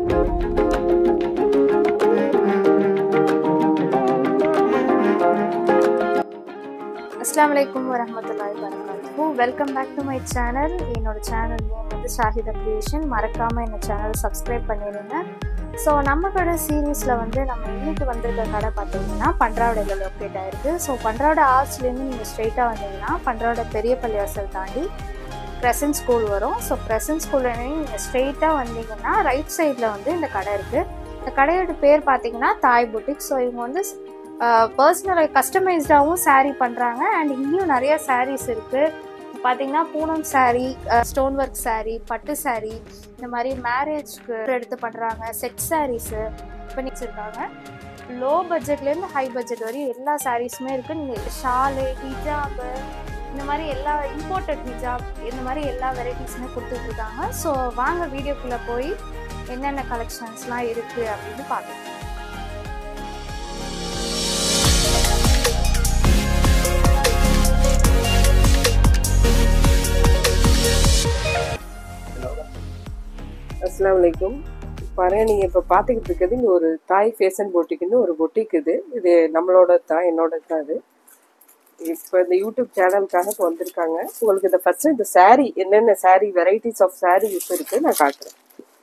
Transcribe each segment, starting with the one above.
அஸ்லாம் வலைக்கும் வரமத்துல்லாய் வரகாத்து welcome back to my channel என்னோட சேனல் நேம் வந்து ஷாஹிதா கிரியேஷன் மறக்காமல் என்னோட சேனலை சப்ஸ்கிரைப் பண்ணிடுங்க ஸோ நம்ம கடை சீரீஸில் வந்து நம்ம இன்னைக்கு வந்திருக்க கடை பார்த்தீங்கன்னா பன்றாவடையில் லொக்கேட் ஆயிருக்கு ஸோ பன்றாவடை ஆர்ட்ஸ்லேருந்து நீங்கள் ஸ்ட்ரெயிட்டாக வந்தீங்கன்னா பன்றாவடை பெரிய பள்ளிவாசல் தாண்டி க்ரெசன்ட் ஸ்கூல் வரும் ஸோ க்ரெசன்ட் ஸ்கூல்லேருந்து நீங்கள் ஸ்ட்ரெயிட்டாக வந்தீங்கன்னா ரைட் சைடில் வந்து இந்த கடை இருக்குது இந்த கடையோட பேர் பார்த்தீங்கன்னா தாய் புட்டிக் ஸோ இவங்க வந்து பர்சனல் கஸ்டமைஸ்டாகவும் saree பண்ணுறாங்க அண்ட் இங்கேயும் நிறைய sarees இருக்குது பார்த்தீங்கன்னா Poonam saree stone work saree பட்டு saree இந்த மாதிரி மேரேஜ்க்கு எடுத்து பண்ணுறாங்க செட் சாரீஸு பண்ணி வச்சுருக்காங்க லோ பட்ஜெட்லேருந்து ஹை பட்ஜெட் வரையும் எல்லா சாரீஸுமே இருக்குது நீங்கள் ஷாலு ஹிஜாபு இந்த மாதிரி எல்லா இம்போர்ட்டட் ஹிஜாப் இந்த மாதிரி எல்லா வெரைட்டிஸுமே கொடுத்துட்ருக்காங்க ஸோ வாங்க வீடியோக்குள்ளே போய் என்னென்ன கலெக்ஷன்ஸ்லாம் இருக்குது அப்படின்னு பார்க்கலாம் அஸ்லாம் வலைக்கும் பாருங்க நீங்க இப்ப பாத்துக்கிட்டு இருக்கிறது இங்க ஒரு தாய் ஃபேஷன் பொட்டிக்குன்னு ஒரு பொட்டிக் இது இது நம்மளோட தான் என்னோட தான் இது இப்போ இந்த யூடியூப் சேனலுக்காக இப்போ வந்திருக்காங்க உங்களுக்கு இந்த ஃபர்ஸ்ட் இந்த saree என்னென்ன saree வெரைட்டிஸ் ஆஃப் saree இப்போ இருக்கு நான் காட்டுறேன்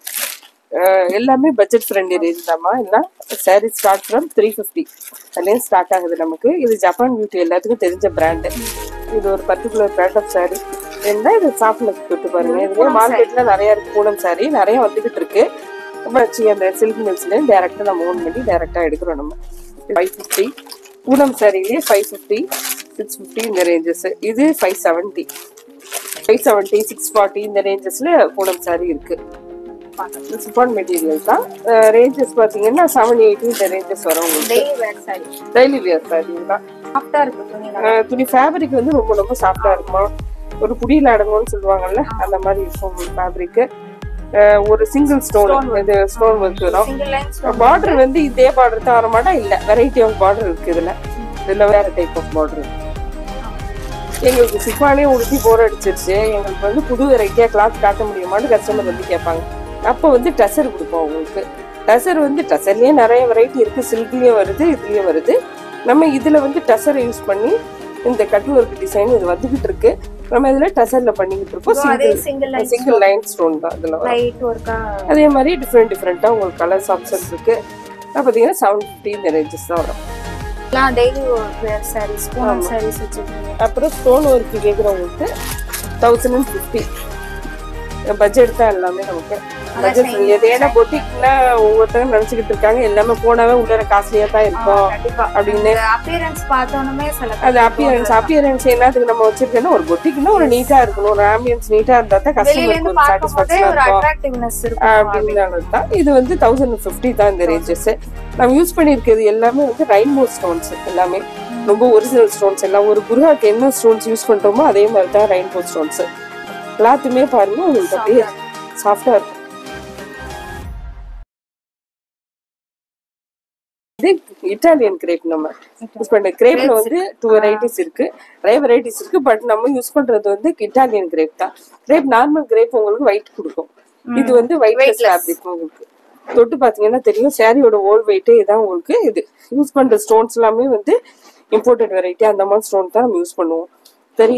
அஹ் எல்லாமே பட்ஜெட் ஃப்ரெண்ட்லி ரேஞ்ச் தாம்மா எல்லாம் saree start from three fifty அதுலேயும் ஸ்டார்ட் ஆகுது நமக்கு இது ஜப்பான் பியூட்டி எல்லாத்துக்கும் தெரிஞ்ச பிராண்டு இது ஒரு பர்டிகுலர் பிராண்ட் ஆஃப் saree என்ன இது சாஃப்ட்னஸ் தொட்டு பாருங்க இதுவே மார்க்கெட்ல நிறைய இருக்கு பூனம் saree நிறைய வந்துகிட்டு இருக்கு வச்சு அந்த சில்க் மில்ஸ்லேயும் டேரெக்டாக நம்ம ஓன் பண்ணி டேரெக்டாக எடுக்கிறோம் நம்ம ஃபைவ் ஃபிஃப்டி பூனம் சாரிலேயே ஃபைவ் ஃபிஃப்டி சிக்ஸ் ஃபிஃப்டி இந்த ரேஞ்சஸ் இது five seventy five seventy six forty இந்த ரேஞ்சஸ்ல பூனம் சாரி இருக்கு சிப்பான் மெட்டீரியல் தான் ரேஞ்சஸ் பார்த்தீங்கன்னா செவன் எயிட்டி இந்த ரேஞ்சஸ் வரும் உங்களுக்கு daily wear sari daily wear sari தான் சாஃப்டாக இருக்கு துணி அஹ் துணி ஃபேப்ரிக் வந்து ரொம்ப ரொம்ப சாஃப்டா இருக்குமா ஒரு குடியில் அடங்கும்னு சொல்லுவாங்கல்ல அந்த மாதிரி இருக்கும் ஃபேப்ரிக் ஒரு சிங்கிள் ஸ்டோன் இது ஸ்டோன் ஒர்க் வரும் சிங்கிள் லைன்ஸ் பார்டர் வந்து இதே பார்டர் தான் வர மாட்டா இல்ல வெரைட்டி ஆஃப் பார்டர் இருக்கு இதுல இதுல வேற டைப் ஆஃப் பார்டர் எங்களுக்கு சிஃபானே உடுத்தி போர் அடிச்சிருச்சு எங்களுக்கு வந்து புது வெரைட்டியா கிளாத் காட்ட முடியுமான்னு கஸ்டமர் வந்து கேட்பாங்க அப்போ வந்து டசர் கொடுப்போம் உங்களுக்கு டசர் வந்து டசர்லயே நிறைய வெரைட்டி இருக்கு சில்க்லயும் வருது இதுலயும் வருது நம்ம இதுல வந்து டசரை யூஸ் பண்ணி இந்த கட் ஒர்க் டிசைன் இது வந்துகிட்டு இருக்கு நம்ம இதுல டசர்ல பண்ணிக்கிட்டு இருக்கோம் அதே single single line single line stone தான் இதுல வரும். லைட் ஒர்க்கா அதே மாதிரி டிஃப்ரெண்ட் டிஃப்ரெண்ட்டாக உங்களுக்கு கலர்ஸ் ஆப்ஷன்ஸ் இருக்கு அது பார்த்தீங்கன்னா செவன் ஃபிஃப்டி இந்த ரேஞ்சஸ் தான் வரும் எல்லாம் டெய்லி வேர் சாரீஸ் பூனம் சாரீஸ் வச்சிருக்கீங்க அப்புறம் ஸ்டோன் ஒர்க் கேட்குறவங்களுக்கு தௌசண்ட் அண்ட் ஃபிஃப்டி பட்ஜெட் தான் எல்லாமே நமக்கு பட்ஜெட் ஃப்ரெண்ட்லி ஏன்னா பொட்டிக்னா ஒவ்வொருத்தரும் நினச்சிக்கிட்டு இருக்காங்க எல்லாமே போனாவே உள்ளர காஸ்ட்லியாக தான் இருக்கும் கண்டிப்பா அப்படின்னு அப்பியரன்ஸ் பார்த்தோன்னே சில அது அப்பியரன்ஸ் அப்பியரன்ஸ் என்னத்துக்கு நம்ம வச்சிருக்கோம்னா ஒரு பொட்டிக்னா ஒரு நீட்டா இருக்கணும் ஒரு ஆம்பியன்ஸ் நீட்டா இருந்தா தான் வெளியில கஸ்டமருக்கு இருந்து ஒரு பார்க்கும் போதே சாட்டிஸ்ஃபேக்ஷன் ஒரு இருக்கும் அட்ராக்டிவ்னஸ் இருக்கும் அப்படிங்கிறது தான் இது வந்து தௌசண்ட் ஃபிஃப்டி தான் இந்த ரேஞ்சஸ் நம்ம யூஸ் பண்ணியிருக்கிறது எல்லாமே வந்து ரெயின்போ ஸ்டோன்ஸ் எல்லாமே ரொம்ப ஒரிஜினல் ஸ்டோன்ஸ் எல்லாம் ஒரு குருஹாக்கு என்ன ஸ்டோன்ஸ் யூஸ் பண்றோமோ அதே மாதிரி தான் ரெயின்போ ஸ்டோன்ஸ் எல்லாத்துமே பாருங்க உங்களுக்கு அப்படியே சாஃப்டா இருக்கும் இது இட்டாலியன் கிரேப் நம்ம யூஸ் பண்ற கிரேப்ல வந்து டூ வெரைட்டிஸ் இருக்கு நிறைய வெரைட்டிஸ் இருக்கு பட் நம்ம யூஸ் பண்றது வந்து இட்டாலியன் கிரேப் தான் கிரேப் நார்மல் கிரேப் உங்களுக்கு ஒயிட் கொடுக்கும் இது வந்து ஒயிட்லெஸ் ஃபேப்ரிக் உங்களுக்கு தொட்டு பாத்தீங்கன்னா தெரியும் சாரியோட ஓல் வெயிட்டே இதான் உங்களுக்கு இது யூஸ் பண்ற ஸ்டோன்ஸ் எல்லாமே வந்து இம்போர்ட்டட் வெரைட்டி அந்த மாதிரி ஸ்டோன் தான் நம்ம யூஸ் பண்ணுவோம் சரி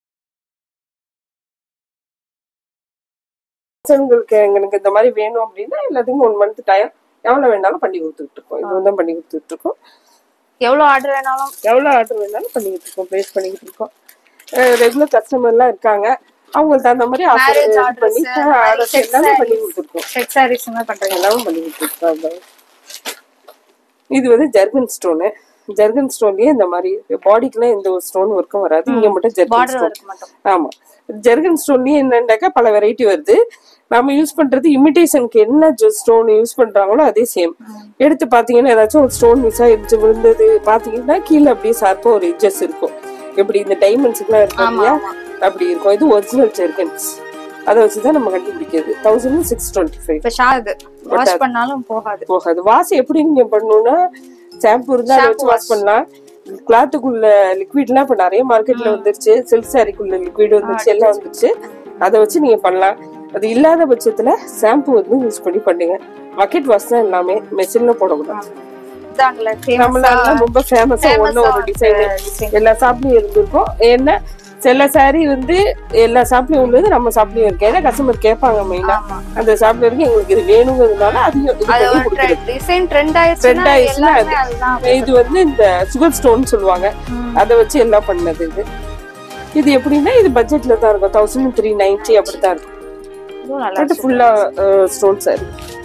உங்களுக்கு எங்களுக்கு இந்த மாதிரி வேணும் அப்படின்னா எல்லாத்துக்கும் ஒன் மந்த் டைம் எவ்வளவு வேணாலும் பண்ணி கொடுத்துட்டு இருக்கோம் இது வந்து பண்ணி கொடுத்துட்டு இருக்கோம் எவ்வளவு ஆர்டர் வேணாலும் எவ்வளோ ஆர்டர் வேணாலும் பண்ணிக்கிட்டு இருக்கோம் ப்ளேஸ் பண்ணிக்கிட்டு இருக்கோம் ரெகுலர் கஸ்டமர்லாம் இருக்காங்க அவங்களுக்கு தகுந்த மாதிரி Marriage ஆஃபர் orders, பண்ணி இந்த மாதிரி ஆர்டர்ஸ் set எல்லாமே பண்ணி sarees. கொடுத்துருக்கோம் செட் சாரீஸ் பண்றீங்க எல்லாமே பண்ணி கொடுத்துருக்கோம் இது வந்து ஜர்கன் ஸ்டோனு ஜர்கன் ஸ்டோன்லயே இந்த மாதிரி பாடிக்குலாம் எந்த ஒரு ஸ்டோன் ஒர்க்கும் வராது இங்க மட்டும் ஜர்கன் பார்டர் ஸ்டோன் ஒர்க் மட்டும் ஆமா ஜெர்கன் ஸ்டோன்லயே என்னன்னாக்கா பல வெரைட்டி வருது நம்ம யூஸ் பண்றது இமிடேஷனுக்கு என்ன ஸ்டோன் யூஸ் பண்றாங்களோ அதே சேம் எடுத்து பாத்தீங்கன்னா ஏதாச்சும் ஒரு ஸ்டோன் மிஸ் ஆயிடுச்சு விழுந்தது பாத்தீங்கன்னா கீழே அப்படியே ஷார்ப்பா ஒரு எட்ஜஸ் இருக்கும் எப்படி இந்த டைமண்ட்ஸ்க்குலாம் இருக்கும் இல்லையா அப்படி இருக்கும் இது ஒரிஜினல் ஜெர்கன்ஸ் அதை வச்சுதான் நம்ம கண்டுபிடிக்கிறது தௌசண்ட் சிக்ஸ் டுவெண்ட்டி ஃபைவ் இப்ப ஷாது வாஷ் பண்ணாலும் போகாது போகாது வாஷ் எப்படி நீங்க பண்ணணும்னா ஷாம்பு இருந்தா அதை வச்சு வாஷ் பண்ணலாம் கிளாத்துக்குள்ள லிக்விட்லாம் இப்ப நிறைய மார்க்கெட்ல வந்துருச்சு சில்க் சாரிக்குள்ள லிக்விட் வந்துருச்சு எல்லாம் வந்துருச்சு அதை வச்சு நீங்க பண்ணலாம் அது இல்லாத பட்சத்துல ஷாம்பு வந்து யூஸ் பண்ணி பண்ணுங்க பக்கெட் வாஷ் தான் எல்லாமே மெஷின்ல போடக்கூடாது இதாங்களே நம்மளால ரொம்ப ஃபேமஸா ஒண்ணு ஒரு டிசைன் எல்லா ஷாப்லயும் இருந்திருக்கும் என்ன சில saree வந்து எல்லா ஷாப்லயும் உள்ளது நம்ம ஷாப்லயும் இருக்கு ஏன்னா கஸ்டமர் கேட்பாங்க மெயினா ஆமா அந்த ஷாப்ல இருக்கு எங்களுக்கு இது வேணுங்கிறதுனால அதையும் இது அது பண்ணி ஒரு கொடுக்குறது டிசைன் ட்ரெண்ட் Trend ஆயிடுச்சுன்னா ஆயிடுச்சுன்னா எல்லாமே அதுதான் இது வந்து இந்த சுகர் ஸ்டோன் சொல்லுவாங்க ம். அதை வச்சு எல்லாம் பண்ணது இது இது எப்படின்னா இது பட்ஜெட்ல தான் இருக்கும் தௌசண்ட் த்ரீ நைன்டி அப்படித்தான் இருக்கும் இதுவும் நல்லா பட் ஃபுல்லா ஸ்டோன் சாரி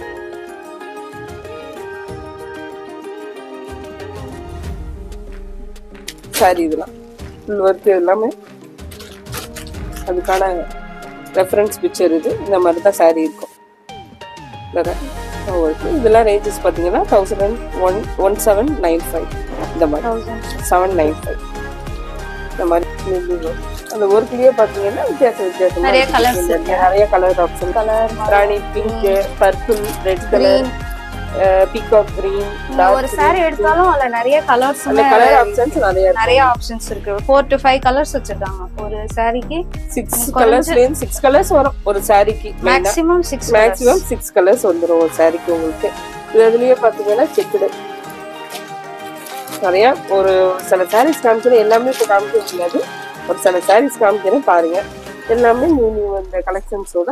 சாரி இதெல்லாம் ஃபுல் ஒர்க் எல்லாமே அதுக்கான ரெஃபரன்ஸ் பிக்சர் இது இந்த மாதிரி தான் சாரி இருக்கும் ஒர்க் இதெல்லாம் ரேஞ்சஸ் பார்த்தீங்கன்னா thousand one one seven nine five இந்த மாதிரி தௌசண்ட் செவன் நைன் ஃபைவ் இந்த மாதிரி இது அந்த ஒர்க்லயே பார்த்தீங்கன்னா வித்தியாசம் வித்தியாசம் நிறைய colours நிறைய colour option colour rani pink purple red colour peacock green ஒரு saree எடுத்தாலும் அதுல நிறைய கலர்ஸ் அந்த கலர் ஆப்ஷன்ஸ் நிறைய நிறைய ஆப்ஷன்ஸ் இருக்கு ஃபோர் டு ஃபைவ் கலர்ஸ் வச்சிருக்காங்க ஒரு சாரிக்கு சிக்ஸ் கலர்ஸ்ல இருந்து சிக்ஸ் கலர்ஸ் வரும் ஒரு சாரிக்கு maximum six maximum six colours வந்துரும் ஒரு சாரிக்கு உங்களுக்கு இது இதுலயே பாத்தீங்கன்னா செக்குடு நிறைய ஒரு சில சாரீஸ் காமிக்கிறேன் எல்லாமே இப்போ காமிக்க முடியாது ஒரு சில சாரீஸ் காமிக்கிறேன் பாருங்க எல்லாமே நியூ நியூ அந்த கலெக்ஷன்ஸோட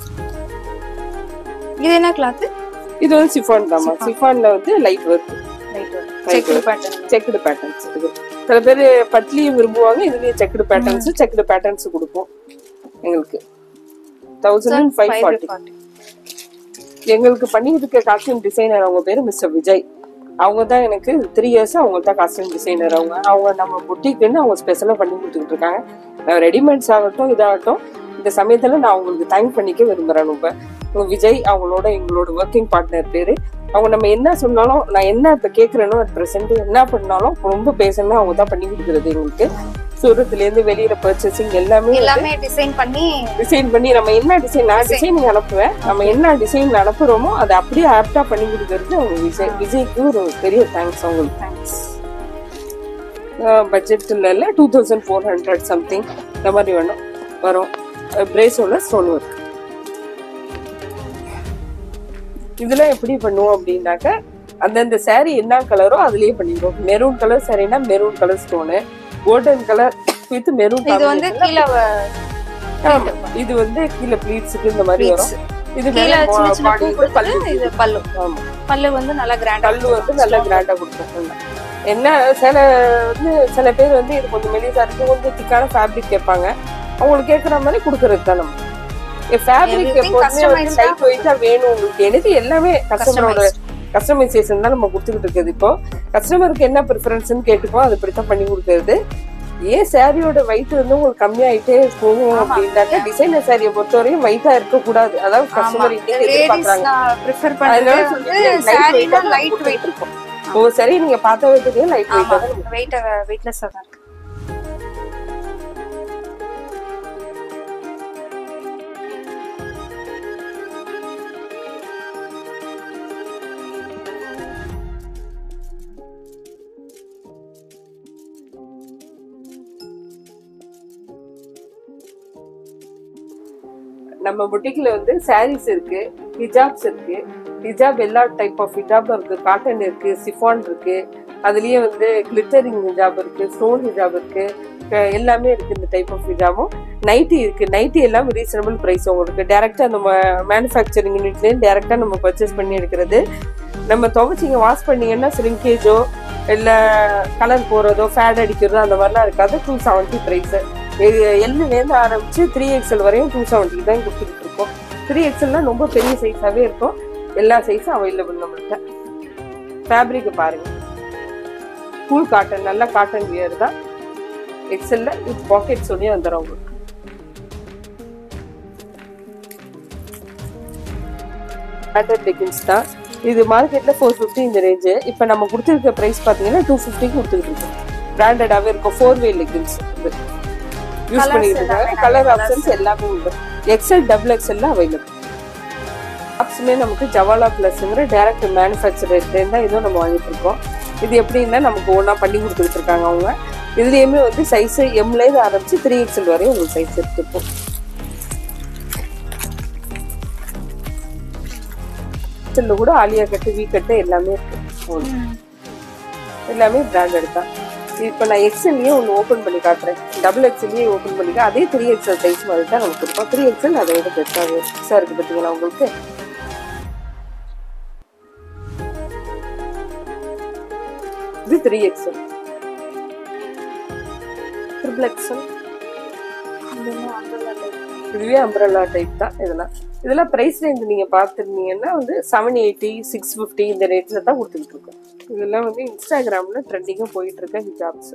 இது என்ன கிளாத் இது வந்து சிஃபான் தாமா சிஃபான்ல வந்து light work check pattern checked patterns இது சில பேர் பட்லியும் விரும்புவாங்க இதுலயே செக்குடு பேட்டர்ன்ஸ் செக்குடு பேட்டர்ன்ஸ் கொடுப்போம் எங்களுக்கு தௌசண்ட் ஃபைவ் ஃபார்ட்டி எங்களுக்கு பண்ணி இருக்க காஸ்டியூம் டிசைனர் அவங்க பேரு மிஸ்டர் விஜய் அவங்க தான் எனக்கு த்ரீ இயர்ஸ் அவங்க தான் காஸ்டியூம் டிசைனர் அவங்க அவங்க நம்ம புட்டிக்குன்னு அவங்க ஸ்பெஷலாக பண்ணி கொடுத்துக்கிட்டு இருக்காங்க ரெடிமேட்ஸ் ஆகட்டும் இதாகட்டும் இந்த சமயத்துல நான் அவங்களுக்கு தேங்க் பண்ணிக்க விரும்புறேன் ரொம்ப உங்க விஜய் அவங்களோட எங்களோட ஒர்க்கிங் பார்ட்னர் பேரு அவங்க நம்ம என்ன சொன்னாலும் நான் என்ன இப்ப கேக்குறேனோ at present என்ன பண்ணாலும் ரொம்ப பேசணும் அவங்க தான் பண்ணி கொடுக்குறது எங்களுக்கு சூரத்துல இருந்து வெளியில பர்ச்சேசிங் எல்லாமே எல்லாமே டிசைன் பண்ணி டிசைன் பண்ணி நம்ம என்ன டிசைன் நான் டிசைனிங் அனுப்புவேன் நம்ம என்ன டிசைன் அனுப்புறோமோ அதை அப்படியே ஆப்டா பண்ணி கொடுக்கறது அவங்க விஜய் விஜய்க்கு ஒரு பெரிய தேங்க்ஸ் அவங்களுக்கு தேங்க்ஸ் பட்ஜெட்ல இல்ல two thousand four hundred something இந்த மாதிரி வேணும் வரும் பிரேஸோட ஸ்டோன் ஒர்க் இதெல்லாம் எப்படி பண்ணுவோம் அப்படின்னாக்க அந்தந்த saree என்ன கலரோ அதுலயே பண்ணிடுவோம் மெரூன் கலர் சாரினா maroon colour stone golden colour with maroon இது வந்து கீழே வ- ஆமா இது வந்து கீழே ப்ளீட்ஸுக்கு இந்த மாதிரி வரும் இது கீழே மேல சின்ன சின்ன body பூ வந்து பல்லு கொடுத்துட்டு இது பல்லு ஆமா பல்லு வந்து நல்லா கிராண்டா கல்லு வந்து நல்லா கிராண்டா கொடுத்துருக்காங்க என்ன சில வந்து சில பேர் வந்து இது கொஞ்சம் மெலிசா இருக்கு கொஞ்சம் திக்கான ஃபேப்ரிக் கேட்பாங்க அவங்களுக்கு கேட்குற மாதிரி கொடுக்கறது தான் நம்ம ஃபேப்ரிக் Everything எப்போதுமே வந்து customized-ஆ லைட் வெயிட்டா வேணும் உங்களுக்கு எனக்கு எல்லாமே கஸ்டமரோட கஸ்டமைசேஷன் தான் நம்ம கொடுத்துக்கிட்டு இருக்குது இப்போ கஸ்டமருக்கு என்ன ப்ரிஃபரன்ஸ்னு கேட்டுப்போம் அது இப்படித்தான் பண்ணி கொடுக்கறது ஏன் சாரியோட weight வந்து உங்களுக்கு கம்மியாயிட்டே போகும் அப்படின்னாக்க டிசைனர் சாரியை பொறுத்தவரையும் வெயிட்டா இருக்கக்கூடாது அதாவது கஸ்டமர் இன்னைக்கு எதிர்பார்க்கறாங்க லேடிஸ் ப்ரிஃபர் அதனால பண்றது சொல்லிட்டு வந்து light weight சாரினா ஆ தான் லைட் வெயிட் இருக்கும் ஒவ்வொரு சரி நீங்க பார்த்த விதத்துலயே லைட் ஆமா வெயிட் தான் வெயிட் வெயிட்லெஸ்ஸா தான் இருக்கு நம்ம புட்டிக்ல வந்து சாரீஸ் இருக்கு ஹிஜாப்ஸ் இருக்கு ஹிஜாப் எல்லா டைப் ஆஃப் ஹிஜாப் இருக்கு காட்டன் இருக்கு சிஃபான் இருக்கு அதுலயே வந்து கிளிட்டரிங் ஹிஜாப் இருக்கு ஸ்டோன் ஹிஜாப் இருக்கு அஹ் எல்லாமே இருக்கு இந்த டைப் ஆஃப் ஹிஜாபும் நைட்டி இருக்கு நைட்டி எல்லாம் ரீசனபிள் பிரைஸ் உங்களுக்கு டேரக்டா நம்ம மேனுஃபேக்சரிங் யூனிட்லேயே டேரக்டா நம்ம பர்ச்சேஸ் பண்ணி எடுக்கிறது நம்ம துவைச்சிங்க வாஷ் பண்ணீங்கன்னா ஸ்ரிங்கேஜோ இல்ல கலர் போறதோ ஃபேட் அடிக்கிறதோ அந்த மாதிரிலாம் இருக்காது டூ செவன்ட்டி ப்ரைஸ் எல்லுலேருந்து ஆரம்பிச்சு த்ரீ எக்ஸல் வரையும் டூ செவன்ட்டி தான் கொடுத்துட்டு இருக்கோம் த்ரீ எக்ஸல்னா ரொம்ப பெரிய சைஸாவே இருக்கும் எல்லா சைஸும் அவைலபிள் நம்மள்ட்ட ஃபேப்ரிக் பாருங்க கூல் காட்டன் நல்ல காட்டன் வியர் தான் எக்ஸல்ல வித் பாக்கெட் சொல்லி வந்துடும் உங்களுக்கு பேட்டர் டெக்கின்ஸ் தான் இது மார்க்கெட்ல ஃபோர் ஃபிஃப்டி இந்த ரேஞ்சு இப்போ நம்ம கொடுத்துருக்க ப்ரைஸ் பார்த்தீங்கன்னா டூ ஃபிஃப்டிக்கு கொடுத்துக்கிட்டு இருக்கோம் பிராண்டடாகவே இருக்கும் ஃபோர் வே லெகின்ஸ் இது யூஸ் Colours பண்ணிட்டு எல்லாமே இருக்காங்க நிறைய கலர் colours ஆப்ஷன்ஸ் எல்லாமே உண்டு எக்ஸல் டபுள் எக்ஸல்ல அவைலபிள் டாப்ஸுமே நமக்கு ஜவாலா பிளஸ்ங்கிற டேரக்ட் மேனுஃபேக்சரர்லேருந்து தான் இதுவும் நம்ம வாங்கிட்டு இருக்கோம் இது எப்படின்னா நமக்கு ஒன்றா பண்ணி கொடுத்துட்டு இருக்காங்க அவங்க இதுலேயுமே வந்து சைஸ் எம்லேருந்து ஆரம்பிச்சு த்ரீ எக்ஸல் வரையும் உங்களுக்கு சைஸ் எடுத்துப்போம் இதுல கூட ஆலியா கட்டு வீ கட்டு எல்லாமே இருக்கு ம். எல்லாமே பிராண்டட் தான் இப்போ நான் எக்ஸல்லையே ஒன்று ஓப்பன் பண்ணி காட்டுறேன் டபுள் எக்ஸல்லையே ஓப்பன் பண்ணிக்க அதே த்ரீ எக்ஸல் சைஸ் மாதிரி தான் நமக்கு இருக்கும் த்ரீ எக்ஸல் அதை விட பெருசாக பெருசாக இருக்குது பார்த்தீங்களா உங்களுக்கு இது த்ரீ எக்ஸல் ட்ரிபிள் எக்ஸல் இதுவுமே umbrella type. இதுவே அம்ப்ரல்லா டைப் தான் இதெல்லாம் இதெல்லாம் ப்ரைஸ் ரேஞ்ச் நீங்கள் பார்த்துருந்தீங்கன்னா வந்து செவன் எயிட்டி சிக்ஸ் ஃபிஃப்டி இந்த ரேட்டில் தான் கொடுத்துட்டு இருக்கோம் இதெல்லாம் வந்து இன்ஸ்டாகிராமில் ட்ரெண்டிங்காக போயிட்டு இருக்க ஹிஜாப்ஸ்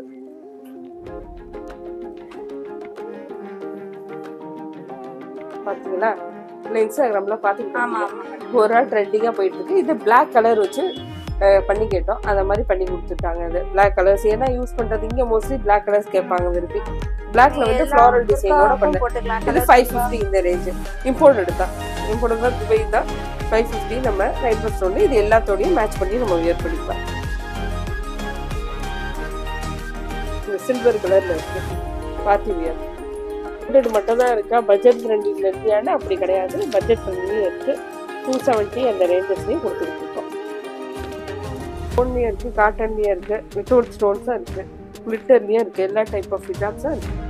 பார்த்தீங்களா இல்லை இன்ஸ்டாகிராமில் பார்த்துக்கிட்டு ஆமா இருக்கீங்க. ஆமா ஒரு நாள் ட்ரெண்டிங்காக போயிட்டு இருக்கு இது Black கலர் வச்சு அஹ், பண்ணி கேட்டோம் அந்த மாதிரி பண்ணி கொடுத்துட்டாங்க இது Black கலர்ஸ் ஏன்னா யூஸ் பண்ணுறது இங்கே மோஸ்ட்லி Black கலர்ஸ் கேட்பாங்க விரும்பி Blackல வந்து எல்லாம் ஃப்ளாரல் டிசைனோட புர்காவுக்கும் பண்ண போட்டுக்கலாம் இது colour ஃபைவ் புர்கா. ஃபிஃப்டி இந்த ரேஞ்சு இம்போர்ட் தான் இம்போர்ட் தான் துபை தான் ஃபைவ் ஃபிஃப்டி நம்ம ரைட் ஸ்டோன் இது எல்லாத்தோடையும் மேட்ச் பண்ணி நம்ம வியர் பண்ணிக்கலாம் இது சில்வர் கலர்ல இருக்கு பார்ட்டி வியர் ஹண்ட்ரட் மட்டும் தான் இருக்கா பட்ஜெட் ஃப்ரெண்ட்லியில் இருக்கியானா அப்படி கிடையாது பட்ஜெட் ஃப்ரெண்ட்லியும் இருக்கு டூ செவன்ட்டி அந்த ரேஞ்சஸ்லையும் கொடுத்துருக்கோம் ஸ்டோன்லேயும் இருக்கு காட்டன்லேயும் இருக்கு வித்தவுட் ஸ்டோன்ஸும் இருக்கு கிளிட்டர்லேயும் இருக்கு எல்லா டைப் ஆஃப் ஹிஜாப்ஸும் இருக்கு